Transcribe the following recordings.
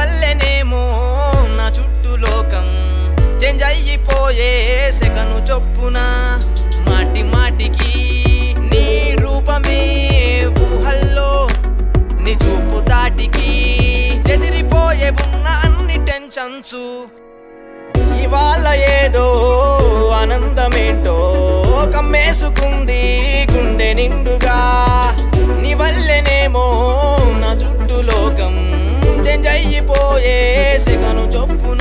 వల్లనేమో నా చుట్టూ లోకం చేంజ్ అయిపోయే సెకను చొప్పున మాటి మాటికి నీ రూపమే ఊహల్లో నీ చూపు దాటికి చెదిరిపోయే ఉన్న అన్ని టెన్షన్స్ ఇవాళ ఏదో ఆనందమేంటో కమ్మేసుకుంది గుండె నిండుగా నీ వల్లెనేమో నా చుట్టూ లోకం చేంజ్ అయిపోయే సెగను చొప్పున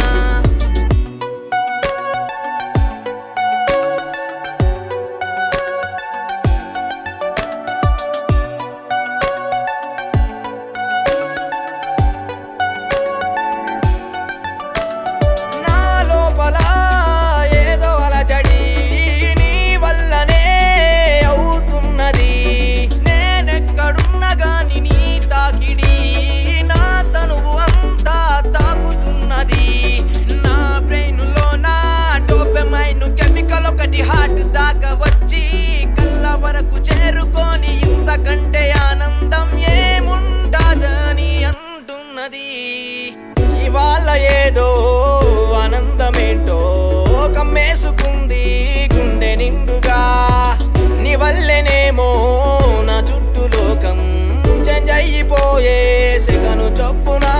నా లోపల ఏదో అలజడి నీ వల్లనే అవుతున్నది నేనెక్కడున్నా గాని నీ తాకిడి నా తనువు అంతా తాకుతున్నది నా బ్రెయిన్ లో నా డోపెమైన్ కెమికల్ ఒకటి హార్ట్ దాకా వచ్చి కళ్ళ వరకు చేరుకొని ఇంతకంటే ఆనందం ఏముండదని అంటున్నది ఇవాళ ఏదో ఆనందమేంటో కమ్మేసుకుంది గుండె నిండుగా నీ వల్లెనేమో నా చుట్టూ లోకం చేంజ్ అయిపోయే సెగను చొప్పునా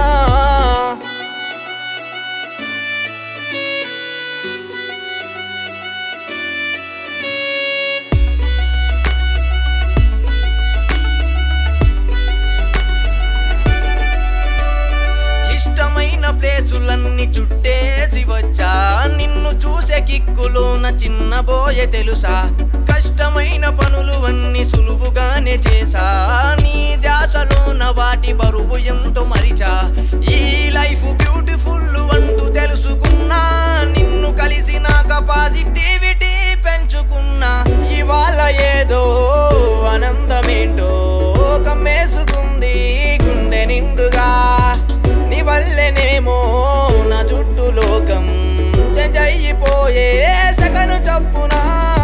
ఇష్టమైన ప్లేసులన్నీ చుట్టేసి వచ్చా నిన్ను చూసే కిక్కులోన చిన్నబోయే తెలుసా కష్టమైన పనులు అన్ని సులువుగానే చేసా నీ ధ్యాసలోన వాటి బరువు ఎంతో మరిచా ఈ లైఫ్ బ్యూటిఫుల్ అంటూ తెలుసుకున్నా నిన్ను కలిసినాక పాజిటివిటీ పెంచుకున్నా ఇవాళ ఏదో ఆనందమేంటో కమ్మేసుకుంది గుండె నిండుగా నీ వల్లెనేమో నా చుట్టూ లోకం చేంజ్ అయిపోయే సగను చప్పునా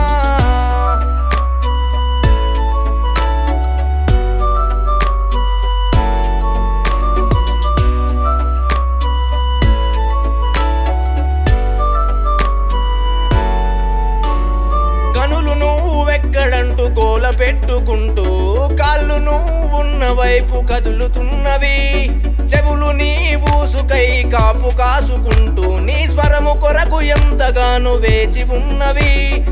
కనులు నువ్వెక్కడంటూ గోల పెట్టుకుంటూ కాళ్ళు నువ్వున్న వైపు కదులుతున్నవి చెవులు నీ ఊసుకై కాపు కాసుకుంటూ నీ స్వరము కొరకు ఎంతగానో వేచి ఉన్నవి